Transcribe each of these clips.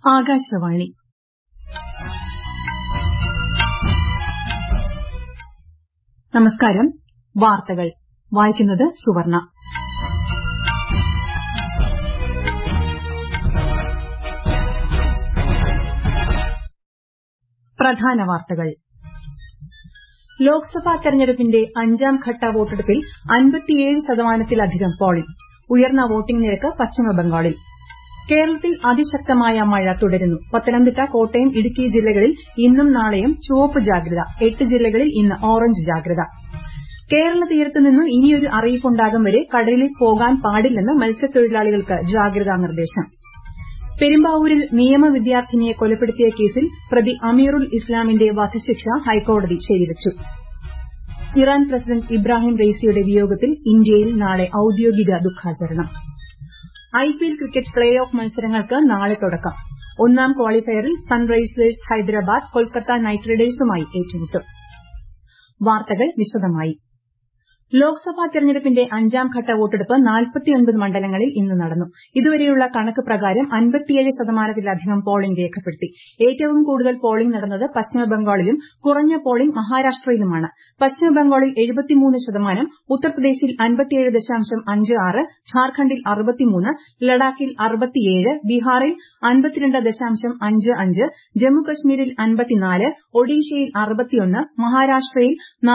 ആകാശവാണി നമസ്കാരം വാർത്തകൾ വായിക്കുന്നത് സുവർണ പ്രധാന വാർത്തകൾ ലോക്സഭാ തെരഞ്ഞെടുപ്പിന്റെ അഞ്ചാം ഘട്ട വോട്ടെടുപ്പിൽ അൻപത്തിയേഴ് ശതമാനത്തിലധികം പോളിംഗ് ഉയർന്ന വോട്ടിംഗ് നിരക്ക് പശ്ചിമബംഗാളിൽ കേരളത്തിൽ അതിശക്തമായ മഴ തുടരുന്നു പത്തനംതിട്ട കോട്ടയം ഇടുക്കി ജില്ലകളിൽ ഇന്നും നാളെയും ചുവപ്പ് ജാഗ്രത എട്ട് ജില്ലകളിൽ ഇന്ന് ഓറഞ്ച് ജാഗ്രത കേരള തീരത്ത് നിന്നും ഇനിയൊരു അറിയിപ്പുണ്ടാകും വരെ കടലിൽ പോകാൻ പാടില്ലെന്ന് മത്സ്യത്തൊഴിലാളികൾക്ക് ജാഗ്രതാ നിർദ്ദേശം പെരുമ്പാവൂരിൽ നിയമ വിദ്യാർത്ഥിനിയെ കൊലപ്പെടുത്തിയ കേസിൽ പ്രതി അമീറുൽ ഇസ്ലാമിന്റെ വധശിക്ഷ ഹൈക്കോടതി ശരിവച്ചു ഇറാൻ പ്രസിഡന്റ് ഇബ്രാഹിം റെയ്സിയുടെ വിയോഗത്തിൽ ഇന്ത്യയിൽ നാളെ ഔദ്യോഗിക ദുഃഖാചരണം ഐപിഎൽ ക്രിക്കറ്റ് പ്ലേ ഓഫ് മത്സരങ്ങൾക്ക് നാളെ തുടക്കം ഒന്നാം ക്വാളിഫയറിൽ സൺറൈസേഴ്സ് ഹൈദരാബാദ് കൊൽക്കത്ത നൈറ്റ് റൈഡേഴ്സുമായി ഏറ്റുമുട്ടും വാർത്തകൾ വിശദമായി ലോക്സഭാ തെരഞ്ഞെടുപ്പിന്റെ അഞ്ചാം ഘട്ട വോട്ടെടുപ്പ് മണ്ഡലങ്ങളിൽ ഇന്ന് നടന്നു ഇതുവരെയുള്ള കണക്ക് പ്രകാരം അൻപത്തിയേഴ് ശതമാനത്തിലധികം പോളിംഗ് രേഖപ്പെടുത്തി ഏറ്റവും കൂടുതൽ പോളിംഗ് നടന്നത് പശ്ചിമബംഗാളിലും കുറഞ്ഞ പോളിംഗ് മഹാരാഷ്ട്രയിലുമാണ് പശ്ചിമബംഗാളിൽ ശതമാനം ഉത്തർപ്രദേശിൽ ഝാർഖണ്ഡിൽ ലഡാക്കിൽ ബീഹാറിൽ ജമ്മുകശ്മീരിൽ ഒഡീഷയിൽ മഹാരാഷ്ട്രയിൽ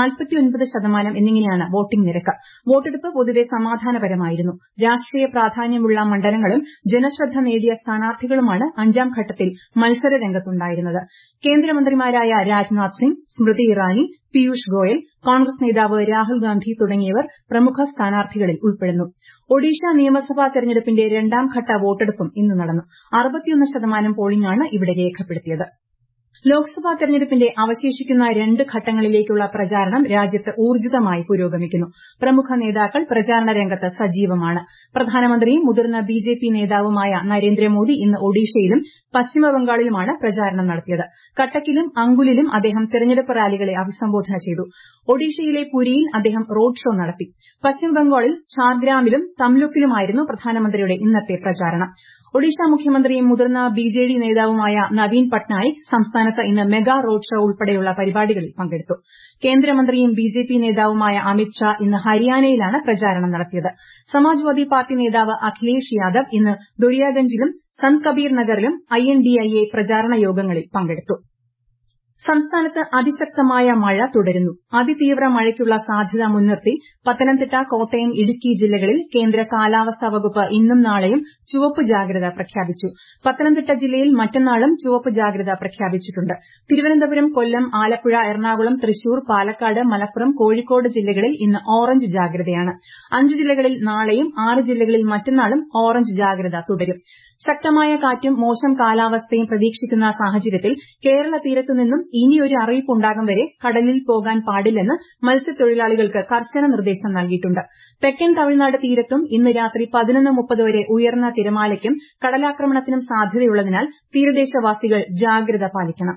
ശതമാനം എന്നിങ്ങനെയാണ് വോട്ടിംഗ് നിരക്ക് വോട്ടെടുപ്പ് പൊതുവെ സമാധാനപരമായിരുന്നു രാഷ്ട്രീയ പ്രാധാന്യമുള്ള മണ്ഡലങ്ങളും ജനശ്രദ്ധ നേടിയ സ്ഥാനാർത്ഥികളുമാണ് അഞ്ചാം ഘട്ടത്തിൽ മത്സര രംഗത്തുണ്ടായിരുന്നത് കേന്ദ്രമന്ത്രിമാരായ രാജ്നാഥ് സിംഗ് സ്മൃതി ഇറാനി പീയൂഷ് ഗോയൽ കോൺഗ്രസ് നേതാവ് രാഹുൽ ഗാന്ധി തുടങ്ങിയവർ പ്രമുഖ സ്ഥാനാർത്ഥികളിൽ ഉൾപ്പെടുന്നു ഒഡീഷ നിയമസഭാ തെരഞ്ഞെടുപ്പിന്റെ രണ്ടാം ഘട്ട വോട്ടെടുപ്പും ഇന്ന് നടന്നു ശതമാനം പോളിംഗാണ് ഇവിടെ രേഖപ്പെടുത്തിയത് ലോക്സഭാ തെരഞ്ഞെടുപ്പിന്റെ അവശേഷിക്കുന്ന രണ്ട് ഘട്ടങ്ങളിലേക്കുള്ള പ്രചാരണം രാജ്യത്ത് ഊർജ്ജിതമായി പുരോഗമിക്കുന്നു പ്രമുഖ നേതാക്കൾ പ്രചാരണ രംഗത്ത് സജീവമാണ് പ്രധാനമന്ത്രിയും മുതിർന്ന ബിജെപി നേതാവുമായ നരേന്ദ്രമോദി ഇന്ന് ഒഡീഷയിലും പശ്ചിമബംഗാളിലുമാണ് പ്രചാരണം നടത്തിയത് കട്ടക്കിലും അങ്കുലിലും അദ്ദേഹം തെരഞ്ഞെടുപ്പ് റാലികളെ അഭിസംബോധന ചെയ്തു ഒഡീഷയിലെ പുരിയിൽ അദ്ദേഹം റോഡ് ഷോ നടത്തി പശ്ചിമബംഗാളിൽ ഛാർഗ്രാമിലും തംലുക്കിലുമായിരുന്നു പ്രധാനമന്ത്രിയുടെ ഇന്നത്തെ പ്രചാരണം ഒഡീഷ മുഖ്യമന്ത്രിയും മുതിർന്ന ബിജെഡി നേതാവുമായ നവീൻ പട്നായിക് സംസ്ഥാനത്ത് ഇന്ന് മെഗാ റോഡ് ഷോ ഉൾപ്പെടെയുള്ള പരിപാടികളിൽ പങ്കെടുത്തു കേന്ദ്രമന്ത്രിയും ബിജെപി നേതാവുമായ അമിത് ഷാ ഇന്ന് ഹരിയാനയിലാണ് പ്രചാരണം നടത്തിയത് സമാജ്വാദി പാർട്ടി നേതാവ് അഖിലേഷ് യാദവ് ഇന്ന് ദൊരിയാഗഞ്ചിലും സന്ത് കബീർ നഗറിലും ഐഎൻഡിഎ പ്രചാരണ യോഗങ്ങളിൽ പങ്കെടുത്തു സംസ്ഥാനത്ത് അതിശക്തമായ മഴ തുടരുന്നു അതിതീവ്ര മഴയ്ക്കുള്ള സാധ്യത മുൻനിർത്തി പത്തനംതിട്ട കോട്ടയം ഇടുക്കി ജില്ലകളിൽ കേന്ദ്ര കാലാവസ്ഥാ വകുപ്പ് ഇന്നും നാളെയും ചുവപ്പ് ജാഗ്രത പ്രഖ്യാപിച്ചു പത്തനംതിട്ട ജില്ലയിൽ മറ്റന്നാളും ചുവപ്പ് ജാഗ്രത പ്രഖ്യാപിച്ചിട്ടുണ്ട് തിരുവനന്തപുരം കൊല്ലം ആലപ്പുഴ എറണാകുളം തൃശൂർ പാലക്കാട് മലപ്പുറം കോഴിക്കോട് ജില്ലകളിൽ ഇന്ന് ഓറഞ്ച് ജാഗ്രതയാണ് അഞ്ച് ജില്ലകളിൽ നാളെയും ആറ് ജില്ലകളിൽ മറ്റന്നാളും ഓറഞ്ച് ജാഗ്രത തുടരും ശക്തമായ കാറ്റും മോശം കാലാവസ്ഥയും പ്രതീക്ഷിക്കുന്ന സാഹചര്യത്തിൽ കേരള തീരത്ത് നിന്നും ഇനിയൊരു അറിയിപ്പുണ്ടാകും വരെ കടലിൽ പോകാൻ പാടില്ലെന്ന് മത്സ്യത്തൊഴിലാളികൾക്ക് കർശന നിർദ്ദേശം നൽകിയിട്ടുണ്ട് തെക്കൻ തമിഴ്നാട് തീരത്തും ഇന്ന് രാത്രി വരെ ഉയർന്ന തിരമാലയ്ക്കും കടലാക്രമണത്തിനും സാധ്യതയുള്ളതിനാൽ തീരദേശവാസികൾ ജാഗ്രത പാലിക്കണം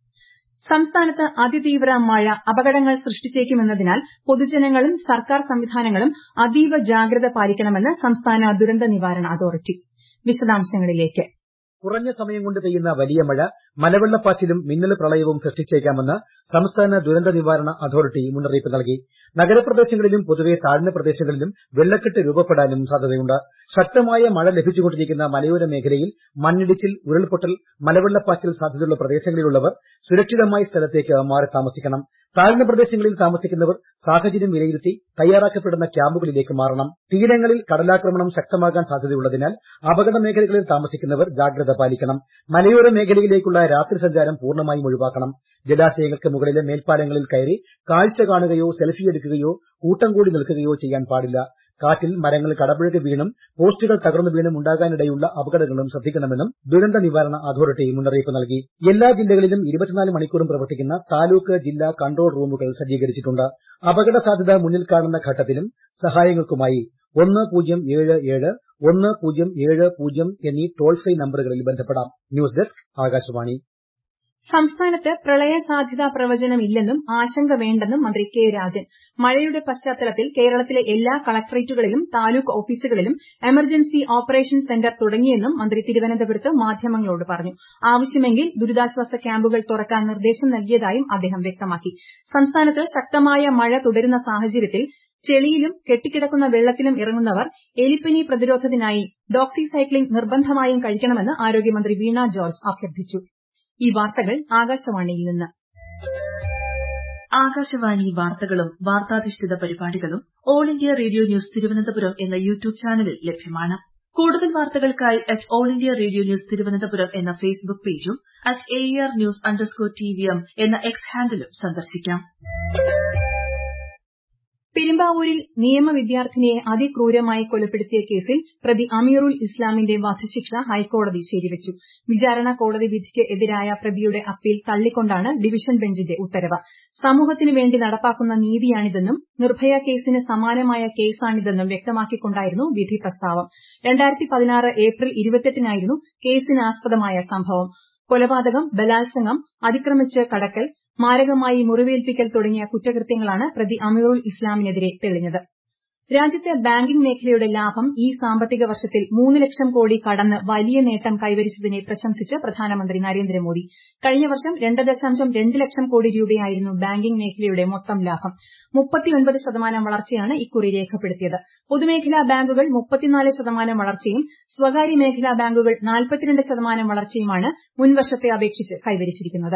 സംസ്ഥാനത്ത് അതിതീവ്ര മഴ അപകടങ്ങൾ സൃഷ്ടിച്ചേക്കുമെന്നതിനാൽ പൊതുജനങ്ങളും സർക്കാർ സംവിധാനങ്ങളും അതീവ ജാഗ്രത പാലിക്കണമെന്ന് സംസ്ഥാന ദുരന്ത നിവാരണ അതോറിറ്റി വിശദാംശങ്ങളിലേക്ക് കുറഞ്ഞ സമയം കൊണ്ട് പെയ്യുന്ന വലിയ മഴ മലവെള്ളപ്പാച്ചിലും മിന്നൽ പ്രളയവും സൃഷ്ടിച്ചേക്കാമെന്ന് സംസ്ഥാന ദുരന്ത നിവാരണ അതോറിറ്റി മുന്നറിയിപ്പ് നൽകി നഗരപ്രദേശങ്ങളിലും പൊതുവെ താഴ്ന്ന പ്രദേശങ്ങളിലും വെള്ളക്കെട്ട് രൂപപ്പെടാനും സാധ്യതയുണ്ട് ശക്തമായ മഴ ലഭിച്ചുകൊണ്ടിരിക്കുന്ന മലയോര മേഖലയിൽ മണ്ണിടിച്ചിൽ ഉരുൾപൊട്ടൽ മലവെള്ളപ്പാച്ചിൽ സാധ്യതയുള്ള പ്രദേശങ്ങളിലുള്ളവർ സുരക്ഷിതമായ സ്ഥലത്തേക്ക് മാറി താമസിക്കണം താഴ്ന്ന പ്രദേശങ്ങളിൽ താമസിക്കുന്നവർ സാഹചര്യം വിലയിരുത്തി തയ്യാറാക്കപ്പെടുന്ന ക്യാമ്പുകളിലേക്ക് മാറണം തീരങ്ങളിൽ കടലാക്രമണം ശക്തമാകാൻ സാധ്യതയുള്ളതിനാൽ അപകട മേഖലകളിൽ താമസിക്കുന്നവർ ജാഗ്രത പാലിക്കണം മലയോര മേഖലയിലേക്കുള്ള രാത്രി സഞ്ചാരം പൂർണ്ണമായും ഒഴിവാക്കണം ജലാശയങ്ങൾക്ക് മുകളിലെ മേൽപ്പാലങ്ങളിൽ കയറി കാഴ്ച കാണുകയോ സെൽഫി എടുക്കുകയോ കൂട്ടം കൂടി നിൽക്കുകയോ ചെയ്യാൻ പാടില്ല കാറ്റിൽ മരങ്ങൾ കടപുഴകി വീണും പോസ്റ്റുകൾ തകർന്നു വീണും ഉണ്ടാകാനിടയുള്ള അപകടങ്ങളും ശ്രദ്ധിക്കണമെന്നും ദുരന്ത നിവാരണ അതോറിറ്റി മുന്നറിയിപ്പ് നൽകി എല്ലാ ജില്ലകളിലും ഇരുപത്തിനാല് മണിക്കൂറും പ്രവർത്തിക്കുന്ന താലൂക്ക് ജില്ലാ കൺട്രോൾ റൂമുകൾ സജ്ജീകരിച്ചിട്ടുണ്ട് അപകട സാധ്യത മുന്നിൽ കാണുന്ന ഘട്ടത്തിലും സഹായങ്ങൾക്കുമായി ഒന്ന് പൂജ്യം ഏഴ് ഏഴ് ഒന്ന് പൂജ്യം ഏഴ് പൂജ്യം എന്നീ ടോൾ ഫ്രീ നമ്പറുകളിൽ ബന്ധപ്പെടാം ന്യൂസ് ഡെസ്ക് ആകാശവാണി സംസ്ഥാനത്ത് പ്രളയ സാധ്യതാ പ്രവചനമില്ലെന്നും ആശങ്ക വേണ്ടെന്നും മന്ത്രി കെ രാജൻ മഴയുടെ പശ്ചാത്തലത്തിൽ കേരളത്തിലെ എല്ലാ കളക്ടറേറ്റുകളിലും താലൂക്ക് ഓഫീസുകളിലും എമർജൻസി ഓപ്പറേഷൻ സെന്റർ തുടങ്ങിയെന്നും മന്ത്രി തിരുവനന്തപുരത്ത് മാധ്യമങ്ങളോട് പറഞ്ഞു ആവശ്യമെങ്കിൽ ദുരിതാശ്വാസ ക്യാമ്പുകൾ തുറക്കാൻ നിർദ്ദേശം നൽകിയതായും അദ്ദേഹം വ്യക്തമാക്കി സംസ്ഥാനത്ത് ശക്തമായ മഴ തുടരുന്ന സാഹചര്യത്തിൽ ചെളിയിലും കെട്ടിക്കിടക്കുന്ന വെള്ളത്തിലും ഇറങ്ങുന്നവർ എലിപ്പനി പ്രതിരോധത്തിനായി ഡോക്സിസൈക്ലിൻ നിർബന്ധമായും കഴിക്കണമെന്ന് ആരോഗ്യമന്ത്രി വീണ ജോർജ് അഭ്യർത്ഥിച്ചു ഈ വാർത്തകൾ ആകാശവാണിയിൽ നിന്ന് ആകാശവാണി വാർത്തകളും വാർത്താധിഷ്ഠിത പരിപാടികളും all India radio news Thiruvananthapuram എന്ന യൂട്യൂബ് ചാനലിൽ ലഭ്യമാണ് കൂടുതൽ വാർത്തകൾക്കായി at all India radio news Thiruvananthapuram എന്ന ഫേസ്ബുക്ക് പേജും at A R news underscore T V M എന്ന എക്സ് ഹാൻഡിലും സന്ദർശിക്കാം പെരുമ്പാവൂരിൽ നിയമ വിദ്യാർത്ഥിനിയെ അതിക്രൂരമായി കൊലപ്പെടുത്തിയ കേസിൽ പ്രതി അമീറുൽ ഇസ്ലാമിന്റെ വധശിക്ഷ ഹൈക്കോടതി ശരിവച്ചു വിചാരണ കോടതി വിധിക്ക് എതിരായ പ്രതിയുടെ അപ്പീൽ തള്ളിക്കൊണ്ടാണ് ഡിവിഷൻ ബെഞ്ചിന്റെ ഉത്തരവ് സമൂഹത്തിനു വേണ്ടി നടപ്പാക്കുന്ന നീതിയാണിതെന്നും നിർഭയ കേസിന് സമാനമായ കേസാണിതെന്നും വ്യക്തമാക്കിക്കൊണ്ടായിരുന്നു വിധി പ്രസ്താവം ഏപ്രിൽ ഇരുപത്തെട്ടിനായിരുന്നു കേസിനാസ്പദമായ സംഭവം കൊലപാതകം ബലാത്സംഗം അതിക്രമിച്ച് കടക്കൽ മാരകമായി മുറിവേൽപ്പിക്കൽ തുടങ്ങിയ കുറ്റകൃത്യങ്ങളാണ് പ്രതി അമീറുൽ ഇസ്ലാമിനെതിരെ തെളിഞ്ഞത് രാജ്യത്തെ ബാങ്കിംഗ് മേഖലയുടെ ലാഭം ഈ സാമ്പത്തിക വർഷത്തിൽ മൂന്ന് ലക്ഷം കോടി കടന്ന് വലിയ നേട്ടം കൈവരിച്ചതിനെ പ്രശംസിച്ച് പ്രധാനമന്ത്രി നരേന്ദ്രമോദി കഴിഞ്ഞ വർഷം രണ്ട് ദശാംശം രണ്ട് ലക്ഷം കോടി രൂപയായിരുന്നു ബാങ്കിംഗ് മേഖലയുടെ മൊത്തം ലാഭം മുപ്പത്തിയൊൻപത് ശതമാനം വളർച്ചയാണ് ഇക്കുറി രേഖപ്പെടുത്തിയത് പൊതുമേഖലാ ബാങ്കുകൾ മുപ്പത്തിനാല് ശതമാനം വളർച്ചയും സ്വകാര്യ മേഖലാ ബാങ്കുകൾ നാൽപ്പത്തിരണ്ട് ശതമാനം വളർച്ചയുമാണ് മുൻവർഷത്തെ അപേക്ഷിച്ച് കൈവരിച്ചിരിക്കുന്നത്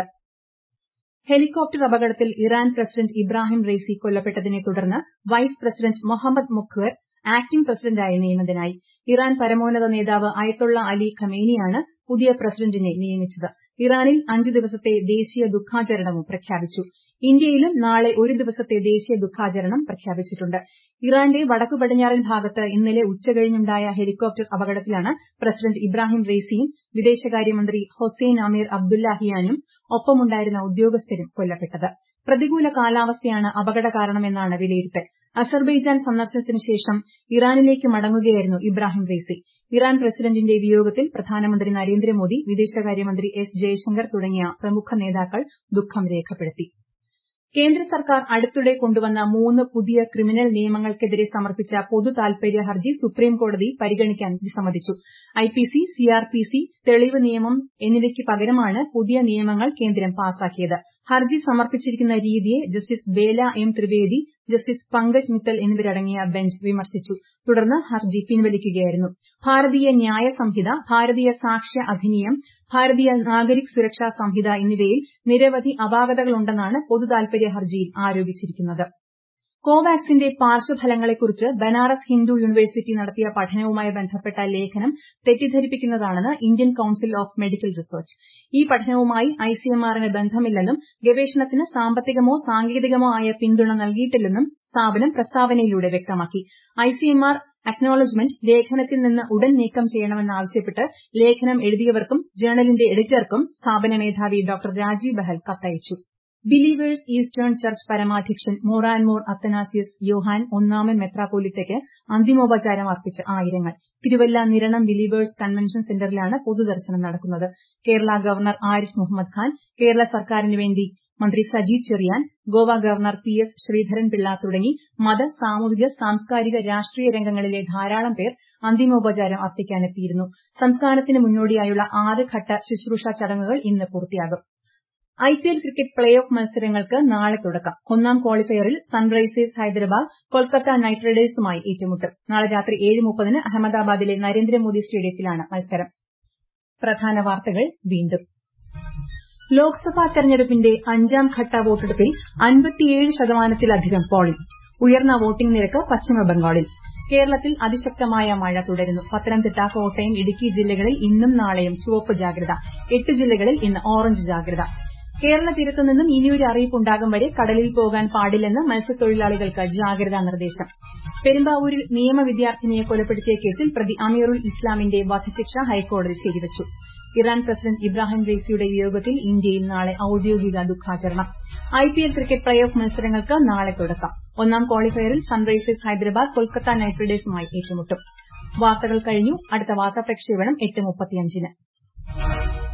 ഹെലികോപ്റ്റർ അപകടത്തിൽ ഇറാൻ പ്രസിഡന്റ് ഇബ്രാഹിം റെയ്സി കൊല്ലപ്പെട്ടതിനെ തുടർന്ന് vice president Mohammad Mokhber acting പ്രസിഡന്റായി നിയമിതനായി ഇറാൻ പരമോന്നത നേതാവ് അയത്തൊള്ള അലി ഖമേനിയാണ് പുതിയ പ്രസിഡന്റിനെ നിയമിച്ചത് ഇറാനിൽ അഞ്ചു ദിവസത്തെ ദേശീയ ദുഃഖാചരണവും പ്രഖ്യാപിച്ചു ഇന്ത്യയിലും നാളെ ഒരു ദിവസത്തെ ദേശീയ ദുഃഖാചരണം പ്രഖ്യാപിച്ചിട്ടുണ്ട് ഇറാന്റെ വടക്കു പടിഞ്ഞാറൻ ഭാഗത്ത് ഇന്നലെ ഉച്ചകഴിഞ്ഞുണ്ടായ ഹെലികോപ്റ്റർ അപകടത്തിലാണ് പ്രസിഡന്റ് ഇബ്രാഹിം റെയ്സിയും വിദേശകാര്യമന്ത്രി ഹൊസൈൻ അമീർ അബ്ദുല്ലാഹിയാനും ഒപ്പമുണ്ടായിരുന്ന ഉദ്യോഗസ്ഥരും കൊല്ലപ്പെട്ടത് പ്രതികൂല കാലാവസ്ഥയാണ് അപകട കാരണമെന്നാണ് വിലയിരുത്തൽ അസർബൈജാൻ സന്ദർശനത്തിന് ശേഷം ഇറാനിലേക്ക് മടങ്ങുകയായിരുന്നു ഇബ്രാഹിം റെയ്സി ഇറാൻ പ്രസിഡന്റിന്റെ വിയോഗത്തിൽ പ്രധാനമന്ത്രി നരേന്ദ്രമോദി വിദേശകാര്യമന്ത്രി എസ് ജയശങ്കർ തുടങ്ങിയ പ്രമുഖ നേതാക്കൾ ദുഃഖം രേഖപ്പെടുത്തി കേന്ദ്ര സർക്കാർ അടുത്തിടെ കൊണ്ടുവന്ന മൂന്ന് പുതിയ ക്രിമിനൽ നിയമങ്ങൾക്കെതിരെ സമർപ്പിച്ച പൊതു താൽപര്യ ഹർജി സുപ്രീംകോടതി പരിഗണിക്കാൻ വിസമ്മതിച്ചു ഐപിസി സിആർപിസി തെളിവ് നിയമം എന്നിവയ്ക്ക് പകരമാണ് പുതിയ നിയമങ്ങൾ കേന്ദ്രം പാസാക്കിയത് ഹർജി സമർപ്പിച്ചിരിക്കുന്ന രീതിയെ justice Bela M Trivedi justice Pankaj Mittal എന്നിവരടങ്ങിയ ബെഞ്ച് വിമർശിച്ചു തുടർന്ന് ഹർജി പിൻവലിക്കുകയായിരുന്നു ഭാരതീയ ന്യായ സംഹിത ഭാരതീയ സാക്ഷ്യ അധിനിയം ഭാരതീയ നാഗരിക് സുരക്ഷാ സംഹിത എന്നിവയിൽ നിരവധി അപാകതകളുണ്ടെന്നാണ് പൊതു താൽപര്യ ഹർജിയിൽ ആരോപിച്ചിരിക്കുന്നത് കോവാക്സിന്റെ പാർശ്വഫലങ്ങളെക്കുറിച്ച് ബനാറസ് ഹിന്ദു യൂണിവേഴ്സിറ്റി നടത്തിയ പഠനവുമായി ബന്ധപ്പെട്ട ലേഖനം തെറ്റിദ്ധരിപ്പിക്കുന്നതാണെന്ന് Indian council of medical research ഈ പഠനവുമായി ഐസിഎംആറിന് ബന്ധമില്ലെന്നും ഗവേഷണത്തിന് സാമ്പത്തികമോ സാങ്കേതികമോ ആയ പിന്തുണ നൽകിയിട്ടില്ലെന്നും സ്ഥാപനം പ്രസ്താവനയിലൂടെ വ്യക്തമാക്കി ഐസിഎംആർ അക്നോളജ്മെന്റ് ലേഖനത്തിൽ നിന്ന് ഉടൻ നീക്കം ചെയ്യണമെന്നാവശ്യപ്പെട്ട് ലേഖനം എഴുതിയവർക്കും ജേണലിന്റെ എഡിറ്റർക്കും സ്ഥാപന മേധാവി ഡോക്ടർ രാജീവ് ബഹൽ കത്തയച്ചു believers eastern church പരമാധ്യക്ഷൻ Moran Mor അത്തനാസിയസ് Yohan ഒന്നാമൻ മെത്രാപോലിത്തയ്ക്ക് അന്തിമോപചാരം അർപ്പിച്ച് ആയിരങ്ങൾ തിരുവല്ല നിരണം ബിലീവേഴ്സ് കൺവെൻഷൻ സെന്ററിലാണ് പൊതുദർശനം നടക്കുന്നത് കേരള ഗവർണർ ആരിഫ് മുഹമ്മദ് ഖാൻ കേരള സർക്കാരിന് വേണ്ടി മന്ത്രി Saji Cherian Goa governor P S Sreedharan Pillai തുടങ്ങി മത സാമൂഹിക സാംസ്കാരിക രാഷ്ട്രീയ രംഗങ്ങളിലെ ധാരാളം പേർ അന്തിമോപചാരം അർപ്പിക്കാനെത്തിയിരുന്നു സംസ്കാരത്തിന് മുന്നോടിയായുള്ള ആറ് ഘട്ട ശുശ്രൂഷ ചടങ്ങുകൾ ഇന്ന് പൂർത്തിയാകും ഐപിഎൽ ക്രിക്കറ്റ് പ്ലേ ഓഫ് മത്സരങ്ങൾക്ക് നാളെ തുടക്കം ഒന്നാം ക്വാളിഫയറിൽ സൺറൈസേഴ്സ് ഹൈദരാബാദ് കൊൽക്കത്ത നൈറ്റ് റൈഡേഴ്സുമായി ഏറ്റുമുട്ടും നാളെ രാത്രി ഏഴ് മുപ്പതിന് അഹമ്മദാബാദിലെ നരേന്ദ്രമോദി സ്റ്റേഡിയത്തിലാണ് മത്സരം പ്രധാന വാർത്തകൾ വീണ്ടും ലോക്സഭാ തെരഞ്ഞെടുപ്പിന്റെ അഞ്ചാം ഘട്ട വോട്ടെടുപ്പിൽ അൻപത്തിയേഴ് ശതമാനത്തിലധികം പോളിംഗ് ഉയർന്ന വോട്ടിംഗ് നിരക്ക് പശ്ചിമബംഗാളിൽ കേരളത്തിൽ അതിശക്തമായ മഴ തുടരുന്നു പത്തനംതിട്ട കോട്ടയം ഇടുക്കി ജില്ലകളിൽ ഇന്നും നാളെയും ചുവപ്പ് ജാഗ്രത എട്ട് ജില്ലകളിൽ ഇന്ന് ഓറഞ്ച് ജാഗ്രത കേരള തീരത്തു നിന്നും ഇനിയൊരു അറിയിപ്പ് ഉണ്ടാകും വരെ കടലിൽ പോകാൻ പാടില്ലെന്ന് മത്സ്യത്തൊഴിലാളികൾക്ക് ജാഗ്രതാ നിർദ്ദേശം പെരുമ്പാവൂരിൽ നിയമ വിദ്യാർത്ഥിനിയെ കൊലപ്പെടുത്തിയ കേസിൽ പ്രതി അമീറുൽ ഇസ്ലാമിന്റെ വധശിക്ഷ ഹൈക്കോടതി ശരിവച്ചു ഇറാൻ പ്രസിഡന്റ് ഇബ്രാഹിം റെയ്സിയുടെ വിയോഗത്തിൽ ഇന്ത്യയിൽ നാളെ ഔദ്യോഗിക ദുഃഖാചരണം ഐപിഎൽ ക്രിക്കറ്റ് പ്ലേ ഓഫ് മത്സരങ്ങൾക്ക് നാളെ തുടക്കം ഒന്നാം ക്വാളിഫയറിൽ സൺറൈസേഴ്സ് ഹൈദരാബാദ് കൊൽക്കത്ത നൈറ്റ് റൈഡേഴ്സുമായി ഏറ്റുമുട്ടും വാർത്തകൾ കഴിഞ്ഞു അടുത്ത വാർത്താ പ്രക്ഷേപണം എട്ട് മുപ്പത്തിയഞ്ചിന്